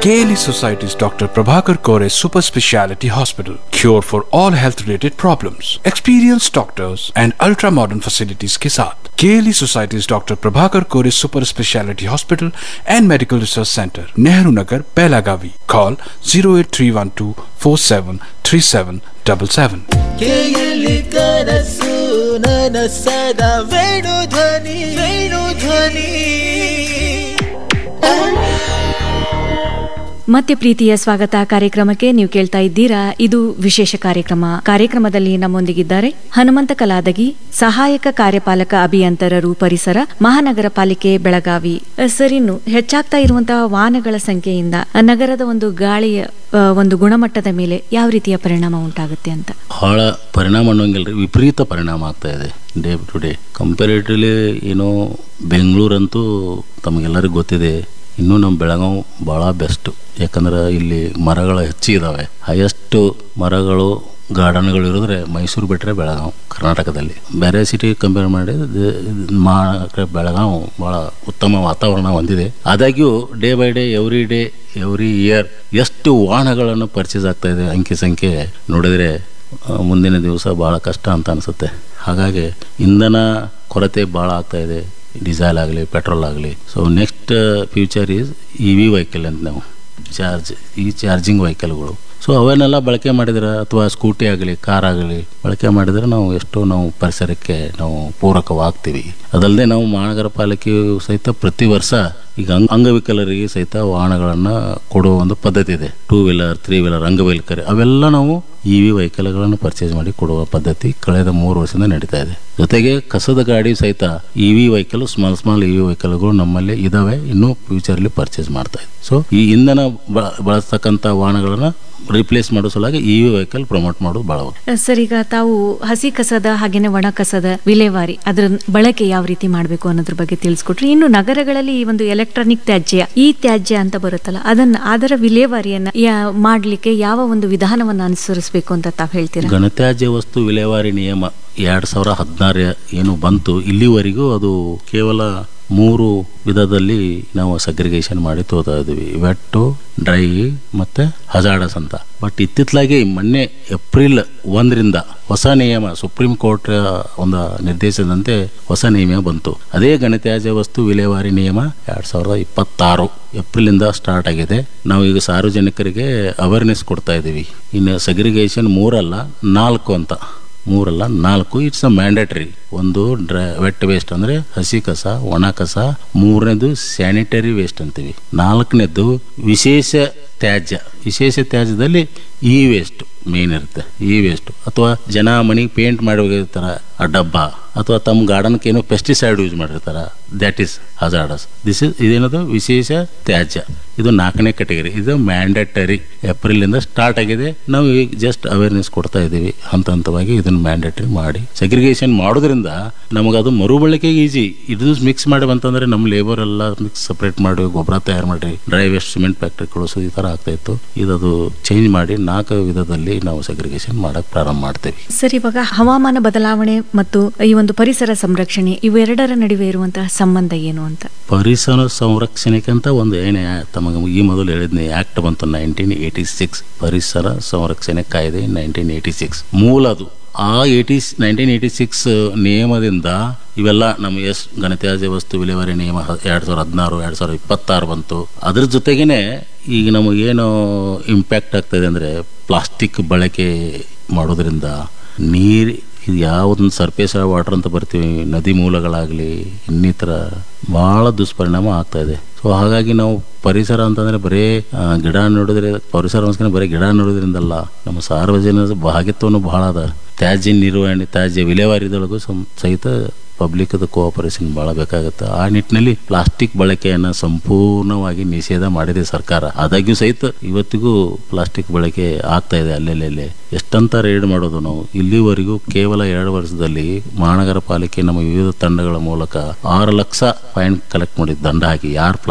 KLE Society's Dr. Prabhakar Kore Super Speciality Hospital. Cure for all health related problems. Experienced doctors and ultra modern facilities के साथ KLE Society's Dr. Prabhakar Kore Super Speciality Hospital and Medical Research Center, Nehru Nagar, Pelagavi. Call 08312 473777. ಕೇಯಲಿ ಕನಸು ನನಸದ ವೇಣು ಧ್ವನಿ ವೇಣು ಧ್ವನಿ ಮತ್ತೆ ಪ್ರೀತಿಯ ಸ್ವಾಗತ ಕಾರ್ಯಕ್ರಮಕ್ಕೆ ನೀವು ಕೇಳ್ತಾ ಇದ್ದೀರಾ ಇದು ವಿಶೇಷ ಕಾರ್ಯಕ್ರಮ ಕಾರ್ಯಕ್ರಮದಲ್ಲಿ ನಮ್ಮೊಂದಿಗಿದ್ದಾರೆ ಹನುಮಂತ ಕಲಾದಗಿ ಸಹಾಯಕ ಕಾರ್ಯಪಾಲಕ ಅಭಿಯಂತರರು ಪರಿಸರ ಮಹಾನಗರ ಪಾಲಿಕೆ ಬೆಳಗಾವಿ ಅ, ಸರ್ ಇನ್ನು ಹೆಚ್ಚಾಗ್ತಾ ಇರುವಂತಹ ವಾಹನಗಳ ಸಂಖ್ಯೆಯಿಂದ ಅ, ನಗರದ ಒಂದು ಗಾಳಿಯ ಅ, ಒಂದು ಗುಣಮಟ್ಟದ ಮೇಲೆ ಯಾವ ರೀತಿಯ ಪರಿಣಾಮ ಉಂಟಾಗುತ್ತೆ ಅಂತ ಭಾಳ ಪರಿಣಾಮ ಅನ್ನೋಂಗಿಲ್ಲ ರೀ ವಿಪರೀತ ಪರಿಣಾಮ ಆಗ್ತಾ ಇದೆ ಡೇ ಟು ಡೇ ಕಂಪೇರೇಟಿವ್ಲಿ ಏನೋ ಬೆಂಗಳೂರಂತೂ ತಮಗೆಲ್ಲರಿಗೂ ಗೊತ್ತಿದೆ ಇನ್ನೂ ನಮ್ಮ ಬೆಳಗಾವ್ ಭಾಳ ಬೆಸ್ಟ್ ಯಾಕಂದ್ರೆ ಇಲ್ಲಿ ಮರಗಳು ಹೆಚ್ಚಿದಾವೆ ಹೈಯೆಸ್ಟ್ ಮರಗಳು ಗಾರ್ಡನ್ಗಳು ಇರೋದ್ರೆ ಮೈಸೂರು ಬಿಟ್ಟರೆ ಬೆಳಗಾವ್ ಕರ್ನಾಟಕದಲ್ಲಿ ಬೇರೆ ಸಿಟಿ ಕಂಪೇರ್ ಮಾಡಿ ಮಾ ಬೆಳಗಾವ್ ಭಾಳ ಉತ್ತಮ ವಾತಾವರಣ ಹೊಂದಿದೆ ಆದಾಗ್ಯೂ day by day every day every year ಎಷ್ಟು ವಾಹನಗಳನ್ನು ಪರ್ಚೇಸ್ ಆಗ್ತಾ ಇದೆ ಅಂಕಿ ಸಂಖ್ಯೆ ನೋಡಿದರೆ ಆ, ಮುಂದಿನ ದಿವಸ ಭಾಳ ಕಷ್ಟ ಅಂತ ಅನಿಸುತ್ತೆ ಹಾಗಾಗಿ ಇಂಧನ ಕೊರತೆ ಭಾಳ ಆಗ್ತಾ ಇದೆ ಡೀಸೆಲ್ ಆಗಲಿ ಪೆಟ್ರೋಲ್ ಆಗಲಿ so next future is E V vehicle ಅಂತ ನಾವು ಚಾರ್ಜ್ ಈ ಚಾರ್ಜಿಂಗ್ ವೆಹಿಕಲ್ಗಳು ಸೊ ಅವನ್ನೆಲ್ಲ ಬಳಕೆ ಮಾಡಿದ್ರೆ ಅಥವಾ ಸ್ಕೂಟಿ ಆಗಲಿ ಕಾರ್ ಆಗಲಿ ಬಳಕೆ ಮಾಡಿದರೆ ನಾವು ಎಷ್ಟೋ ನಾವು ಪರಿಸರಕ್ಕೆ ನಾವು ಪೂರಕವಾಗ್ತೀವಿ ಅದಲ್ಲದೆ ನಾವು ಮಹಾನಗರ ಪಾಲಿಕೆಯು ಸಹಿತ ಪ್ರತಿ ವರ್ಷ ಈಗ ಅಂಗ ಅಂಗವಿಕಲರಿಗೆ ಸಹಿತ ವಾಹನಗಳನ್ನು ಕೊಡುವ ಒಂದು ಪದ್ಧತಿ ಇದೆ ಟೂ ವೀಲರ್ ತ್ರೀ ವೀಲರ್ ಅಂಗವಿಕಲರು ಅವೆಲ್ಲ ನಾವು ಇ ವಿ ವೆಹಿಕಲ್ಗಳನ್ನು ಪರ್ಚೇಸ್ ಮಾಡಿ ಕೊಡುವ ಪದ್ಧತಿ ಕಳೆದ ಮೂರು ವರ್ಷದಿಂದ ನಡೀತಾ ಇದೆ ಜೊತೆಗೆ ಕಸದ ಗಾಡಿ ಸಹಿತ E V vehicle small small E V ವೆಹಿಕಲ್ಗಳು ನಮ್ಮಲ್ಲಿ ಇದಾವೆ ಇನ್ನೂ ಫ್ಯೂಚರ್ಲಿ ಪರ್ಚೇಸ್ ಮಾಡ್ತಾ ಇದೆ ಸೊ ಈ ಇಂಧನ ಬ- ಬಳಸ್ತಕ್ಕಂಥ ವಾಹನಗಳನ್ನ ರಿಪ್ಲೇಸ್ ಮಾಡೋ ಸಲುವಾಗಿ ಇ ವಿ ವೆಹಿಕಲ್ ಪ್ರಮೋಟ್ ಮಾಡೋದು ಭಾಳ ಅ, ಸರ್ ಈಗ ತಾವು ಹಸಿ ಕಸದ ಹಾಗೇನೆ ಒಣ ಕಸದ ವಿಲೇವಾರಿ ಅದರ ಬಳಕೆ ಯಾವ ರೀತಿ ಮಾಡಬೇಕು ಅನ್ನೋದ್ರ ಬಗ್ಗೆ ತಿಳಿಸ್ಕೊಟ್ರಿ ಇನ್ನು ನಗರಗಳಲ್ಲಿ ಈ ಒಂದು ಎಲೆಕ್ಟ್ರಾನಿಕ್ ತ್ಯಾಜ್ಯ ಈ ತ್ಯಾಜ್ಯ ಅಂತ ಬರುತ್ತಲ್ಲ ಅದನ್ನ ಅದರ ವಿಲೇವಾರಿಯನ್ನ ಯಾ- ಮಾಡ್ಲಿಕ್ಕೆ ಯಾವ ಒಂದು ವಿಧಾನವನ್ನ ಅನುಸರಿಸಬೇಕು ಅಂತ ತಾವು ಹೇಳ್ತೀರಾ ಘನತ್ಯಾಜ್ಯ ವಸ್ತು ವಿಲೇವಾರಿ ನಿಯಮ ಎರಡು ಸಾವಿರ ಹದಿನಾರು ಏನು ಬಂತು ಇಲ್ಲಿವರೆಗೂ ಅದು ಕೇವಲ ಮೂರು ವಿಧದಲ್ಲಿ ನಾವು ಸಗ್ರಿಗೇಷನ್ ಮಾಡಿ ತೋತಾ ಇದ್ವಿ ವೆಟ್ಟು ಡ್ರೈ ಮತ್ತು ಹಜಾಡಸ್ ಅಂತ ಬಟ್ ಇತ್ತಿತ್ತಲಾಗಿ ಮೊನ್ನೆ ಏಪ್ರಿಲ್ ಒಂದರಿಂದ ಹೊಸ ನಿಯಮ ಸುಪ್ರೀಂ ಕೋರ್ಟ್ ಒಂದು ನಿರ್ದೇಶನದಂತೆ ಹೊಸ ನಿಯಮ ಬಂತು ಅದೇ ಘನತ್ಯಾಜ್ಯ ವಸ್ತು ವಿಲೇವಾರಿ ನಿಯಮ ಎರಡು ಸಾವಿರದ ಇಪ್ಪತ್ತಾರು ಏಪ್ರಿಲಿಂದ ಸ್ಟಾರ್ಟ್ ಆಗಿದೆ ನಾವು ಈಗ ಸಾರ್ವಜನಿಕರಿಗೆ ಅವೇರ್ನೆಸ್ ಕೊಡ್ತಾ ಇದ್ದೀವಿ ಇನ್ನು ಸಗ್ರಿಗೇಷನ್ ಮೂರಲ್ಲ ನಾಲ್ಕು ಅಂತ ಮೂರಲ್ಲ ನಾಲ್ಕು ಇಟ್ಸ್ ಅ ಮ್ಯಾಂಡೇಟರಿ ಒಂದು ಡ್ರ ವೆಟ್ ವೇಸ್ಟ್ ಅಂದರೆ ಹಸಿ ಕಸ ಒಣ ಕಸ ಮೂರನೇದು ಸ್ಯಾನಿಟರಿ ವೇಸ್ಟ್ ಅಂತೀವಿ ನಾಲ್ಕನೇದು ವಿಶೇಷ ತ್ಯಾಜ್ಯ ವಿಶೇಷ ತ್ಯಾಜ್ಯದಲ್ಲಿ ಈ ವೇಸ್ಟ್ ಮೇನ್ ಇರುತ್ತೆ ಈ ವೇಸ್ಟ್ ಅಥವಾ ಜನ ಮನೆಗೆ ಪೇಂಟ್ ಮಾಡಿ ಹೋಗಿರ್ತಾರ ಆ ಡಬ್ಬ ಅಥವಾ ತಮ್ಮ ಗಾರ್ಡನ್ಗೆ ಏನೋ ಪೆಸ್ಟಿಸೈಡ್ ಯೂಸ್ ಮಾಡಿರ್ತಾರ that is hazardous this is ಇದೇನದು ವಿಶೇಷ ತ್ಯಾಜ್ಯ ಇದು ನಾಲ್ಕನೇ ಕೆಟಗರಿ ಇದು ಮ್ಯಾಂಡೇಟರಿ ಏಪ್ರಿಲಿಂದ ಸ್ಟಾರ್ಟ್ ಆಗಿದೆ ನಾವು ಈಗ ಜಸ್ಟ್ ಅವೇರ್ನೆಸ್ ಕೊಡ್ತಾ ಇದ್ದೀವಿ ಹಂತ ಹಂತವಾಗಿ ಇದನ್ನು ಮ್ಯಾಂಡೇಟರಿ ಮಾಡಿ ಸೆಗ್ರಿಗೇಷನ್ ಮಾಡೋದ್ರಿಂದ ನಮಗೆ ಅದು ಮರುಬಳಕೆಗೆ ಈಜಿ ಇದು ಮಿಕ್ಸ್ ಮಾಡಿ ಬಂತಂದ್ರೆ ನಮ್ಮ ಲೇಬರ್ ಎಲ್ಲ ಮಿಕ್ಸ್ ಸಪ್ರೇಟ್ ಮಾಡಿ ಗೊಬ್ಬರ ತಯಾರು ಮಾಡಿ ಡ್ರೈ ವೇಸ್ಟ್ ಸಿಮೆಂಟ್ ಫ್ಯಾಕ್ಟ್ರಿ ಕಳಿಸೋ ಈ ಥರ ಆಗ್ತಾ ಇತ್ತು ಇದದು ಚೇಂಜ್ ಮಾಡಿ ನಾಲ್ಕು ವಿಧದಲ್ಲಿ ನಾವು ಸೆಗ್ರಿಗೇಷನ್ ಮಾಡಕ್ಕೆ ಪ್ರಾರಂಭ ಮಾಡ್ತೇವೆ ಸರ್ ಇವಾಗ ಹವಾಮಾನ ಬದಲಾವಣೆ ಮತ್ತು ಈ ಒಂದು ಪರಿಸರ ಸಂರಕ್ಷಣೆ ಇವೆರಡರ ನಡುವೆ ಇರುವಂತಹ ಸಂಬಂಧ ಏನು ಅಂತ ಪರಿಸರ ಸಂರಕ್ಷಣೆಗಂತ ಒಂದು ಏನೇ ತಮಗೆ ಈ ಮೊದಲು ಹೇಳಿದ್ನಿ ಆಕ್ಟ್ ಬಂತು ನೈನ್ಟೀನ್ ಏಯ್ಟಿ ಸಿಕ್ಸ್ ಪರಿಸರ ಸಂರಕ್ಷಣೆ ಕಾಯ್ದೆ ನೈನ್ಟೀನ್ ಏಯ್ಟಿ ಸಿಕ್ಸ್ ಮೂಲ ಅದು ಆ ಏಯ್ಟಿ ನೈನ್ಟೀನ್ ಏಯ್ಟಿ ಸಿಕ್ಸ್ ನಿಯಮದಿಂದ ಇವೆಲ್ಲ ನಮ್ಮ ಎಸ್ ಘನತ್ಯಾಜ್ಯ ವಸ್ತು ವಿಲೇವಾರಿ ನಿಯಮ ಎರಡು ಸಾವಿರದ ಹದಿನಾರು ಎರಡು ಸಾವಿರದ ಇಪ್ಪತ್ತಾರು ಬಂತು ಅದ್ರ ಜೊತೆಗೇನೆ ಈಗ ನಮಗೇನು ಇಂಪ್ಯಾಕ್ಟ್ ಆಗ್ತಾಯಿದೆ ಅಂದರೆ ಪ್ಲಾಸ್ಟಿಕ್ ಬಳಕೆ ಮಾಡೋದ್ರಿಂದ ನೀರು ಇದು ಯಾವುದೊಂದು ಸರ್ಫೇಸ್ ವಾಟರ್ ಅಂತ ಬರ್ತೀವಿ ನದಿ ಮೂಲಗಳಾಗಲಿ ಇನ್ನಿತರ ಭಾಳ ದುಷ್ಪರಿಣಾಮ ಆಗ್ತಾ ಇದೆ ಸೊ ಹಾಗಾಗಿ ನಾವು ಪರಿಸರ ಅಂತಂದರೆ ಬರೀ ಆ, ಗಿಡ ನೋಡಿದ್ರೆ ಪರಿಸರ ಅನ್ಸ್ಕೊಂಡು ಬರೀ ಗಿಡ ನೋಡೋದ್ರಿಂದಲ್ಲ ನಮ್ಮ ಸಾರ್ವಜನಿಕ ಭಾಗಿತ್ವನು ಬಹಳ ಅದ ತ್ಯಾಜ್ಯ ನಿರ್ವಹಣೆ ತ್ಯಾಜ್ಯ ವಿಲೇವಾರಿದೊಳಗೂ ಸಂ- ಸಹಿತ ಪಬ್ಲಿಕ್ದು ಕೋಆಪರೇಷನ್ ಭಾಳ ಬೇಕಾಗುತ್ತೆ ಆ ನಿಟ್ಟಿನಲ್ಲಿ ಪ್ಲಾಸ್ಟಿಕ್ ಬಳಕೆಯನ್ನು ಸಂಪೂರ್ಣವಾಗಿ ನಿಷೇಧ ಮಾಡಿದೆ ಸರ್ಕಾರ ಆದಾಗ್ಯೂ ಸಹಿತ ಇವತ್ತಿಗೂ ಪ್ಲಾಸ್ಟಿಕ್ ಬಳಕೆ ಆಗ್ತಾ ಇದೆ ಅಲ್ಲೆಲ್ಲೆಲ್ಲೇ ಎಷ್ಟಂತ ರೇಡ್ ಮಾಡೋದು ನಾವು ಇಲ್ಲಿವರೆಗೂ ಕೇವಲ ಎರಡು ವರ್ಷದಲ್ಲಿ ಮಹಾನಗರ ಪಾಲಿಕೆ ನಮ್ಮ ವಿವಿಧ ತಂಡಗಳ ಮೂಲಕ ಆರು ಲಕ್ಷ ಫೈನ್ ಕಲೆಕ್ಟ್ ಮಾಡಿ ದಂಡ ಹಾಕಿ ಯಾರು